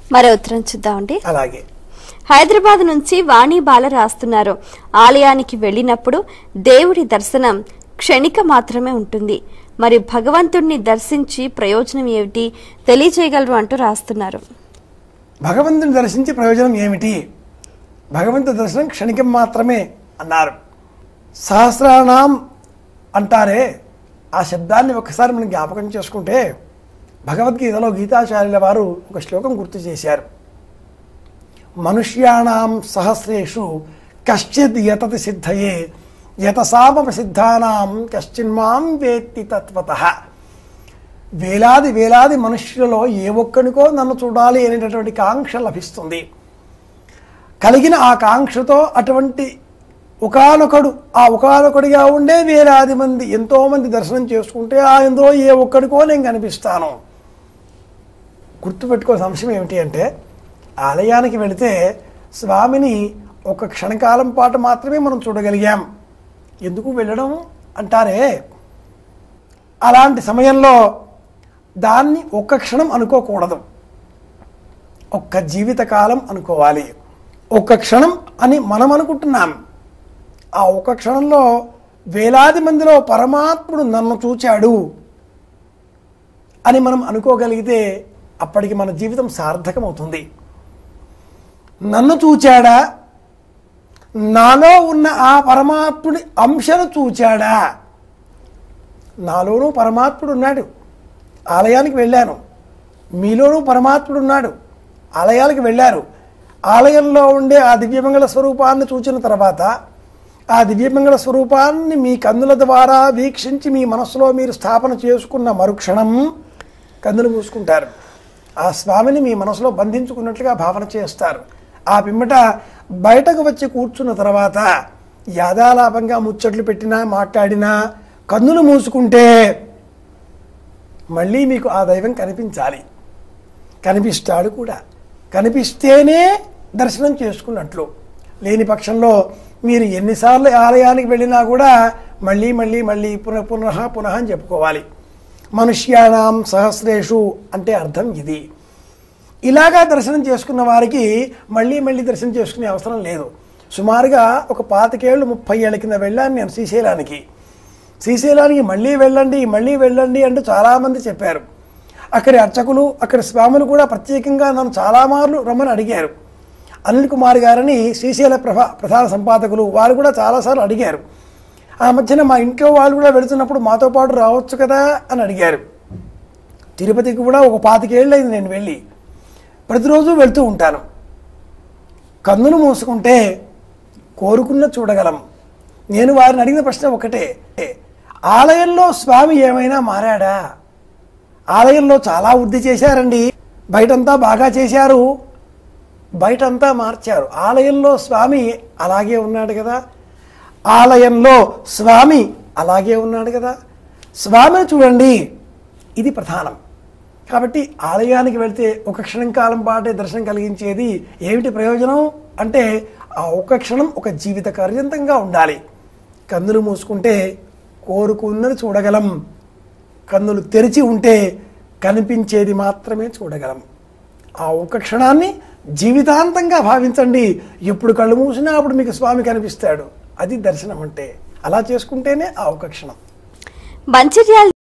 మరో ఉత్తరం చూద్దామండి అలాగే హైదరాబాద్ నుంచి వాణి బాల రాస్తున్నారు ఆలయానికి వెళ్ళినప్పుడు దేవుడి దర్శనం క్షణిక మాత్రమే ఉంటుంది మరి భగవంతుణ్ణి దర్శించి ప్రయోజనం ఏమిటి తెలియజేయగలరు అంటూ రాస్తున్నారు భగవంతుని దర్శించి ప్రయోజనం ఏమిటి భగవంతుని దర్శనం క్షణికం మాత్రమే అన్నారు సహస్రానాం అంటారే ఆ శబ్దాన్ని ఒకసారి మనం జ్ఞాపకం చేసుకుంటే భగవద్గీతలో గీతాచార్యుల వారు ఒక శ్లోకం గుర్తు చేశారు మనుష్యాణం సహస్రేషు కశ్చిద్ యతతి సిద్ధయే యతసామప సిద్ధానాం కశ్చిన్మాం వేత్తి తత్వత వేలాది వేలాది మనుష్యులలో ఏ ఒక్కనికో నన్ను చూడాలి అనేటటువంటి కాంక్ష లభిస్తుంది కలిగిన ఆ కాంక్షతో అటువంటి ఒకానొకడు ఆ ఒకానొకడిగా ఉండే వేలాది మంది ఎంతో మంది దర్శనం చేసుకుంటే ఆ ఇందులో ఏ ఒక్కడికో నేను కనిపిస్తాను గుర్తుపెట్టుకోవాల్సిన అంశం ఏమిటి అంటే ఆలయానికి వెళితే స్వామిని ఒక క్షణకాలం పాటు మాత్రమే మనం చూడగలిగాం ఎందుకు వెళ్ళడం అంటారే అలాంటి సమయంలో దాన్ని ఒక్క క్షణం అనుకోకూడదు ఒక్క జీవితకాలం అనుకోవాలి ఒక్క క్షణం అని మనం అనుకుంటున్నాం ఆ ఒక్క క్షణంలో వేలాది మందిలో పరమాత్ముడు నన్ను చూచాడు అని మనం అనుకోగలిగితే అప్పటికి మన జీవితం సార్థకమవుతుంది నన్ను చూచాడా నాలో ఉన్న ఆ పరమాత్ముడి అంశను చూచాడా నాలోనూ పరమాత్ముడు ఉన్నాడు ఆలయానికి వెళ్ళాను మీలోనూ పరమాత్ముడు ఉన్నాడు ఆలయాలకు వెళ్ళారు ఆలయంలో ఉండే ఆ దివ్యమంగళ స్వరూపాన్ని చూచిన తర్వాత ఆ దివ్యమంగళ స్వరూపాన్ని మీ కన్నుల ద్వారా వీక్షించి మీ మనసులో మీరు స్థాపన చేసుకున్న మరుక్షణం కన్నులు మూసుకుంటారు ఆ స్వామిని మీ మనసులో బంధించుకున్నట్లుగా భావన చేస్తారు ఆ పిమ్మట బయటకు వచ్చి కూర్చున్న తర్వాత యాదాలాపంగా ముచ్చట్లు పెట్టినా మాట్లాడినా కన్నులు మూసుకుంటే మళ్ళీ మీకు ఆ దైవం కనిపించాలి కనిపిస్తాడు కూడా కనిపిస్తేనే దర్శనం చేసుకున్నట్లు లేని పక్షంలో మీరు ఎన్నిసార్లు ఆలయానికి వెళ్ళినా కూడా మళ్ళీ మళ్ళీ మళ్ళీ పునః పునః పునః అని చెప్పుకోవాలి మనుష్యానాం సహస్రేషు అంటే అర్థం ఇది ఇలాగా దర్శనం చేసుకున్న వారికి మళ్ళీ మళ్ళీ దర్శనం చేసుకునే అవసరం లేదు సుమారుగా ఒక పాతికేళ్ళు ముప్పై ఏళ్ళ కింద వెళ్ళాను నేను శ్రీశైలానికి శ్రీశైలానికి మళ్ళీ వెళ్ళండి మళ్ళీ వెళ్ళండి అంటూ చాలామంది చెప్పారు అక్కడి అర్చకులు అక్కడి స్వాములు కూడా ప్రత్యేకంగా నన్ను చాలా మార్లు రమ్మని అడిగారు అనిల్ కుమార్ గారని శ్రీశైల ప్రభ ప్రధాన సంపాదకులు వారు కూడా చాలాసార్లు అడిగారు ఆ మధ్యన మా ఇంట్లో వాళ్ళు కూడా వెళుతున్నప్పుడు మాతో పాటు రావచ్చు కదా అని అడిగారు తిరుపతికి కూడా ఒక పాతికేళ్ళు అయింది నేను వెళ్ళి ప్రతిరోజు వెళ్తూ ఉంటాను కన్నులు మూసుకుంటే కోరుకున్న చూడగలం నేను వారిని అడిగిన ప్రశ్న ఒకటే ఆలయంలో స్వామి ఏమైనా మారాడా ఆలయంలో చాలా వృద్ధి చేశారండి బయటంతా బాగా చేశారు బయటంతా మార్చారు ఆలయంలో స్వామి అలాగే ఉన్నాడు కదా ఆలయంలో స్వామి అలాగే ఉన్నాడు కదా స్వామిని చూడండి ఇది ప్రధానం కాబట్టి ఆలయానికి వెళ్తే ఒక క్షణం కాలం పాటే దర్శనం కలిగించేది ఏమిటి ప్రయోజనం అంటే ఆ ఒక్క క్షణం ఒక జీవిత పర్యంతంగా ఉండాలి కన్నులు మూసుకుంటే కోరుకున్నది చూడగలం కన్నులు తెరిచి ఉంటే కనిపించేది మాత్రమే చూడగలం ఆ ఒక్క క్షణాన్ని జీవితాంతంగా భావించండి ఎప్పుడు కళ్ళు మూసినా అప్పుడు మీకు స్వామి కనిపిస్తాడు అది దర్శనం అంటే అలా చేసుకుంటేనే ఆ ఒక్క క్షణం మంచిర్యాల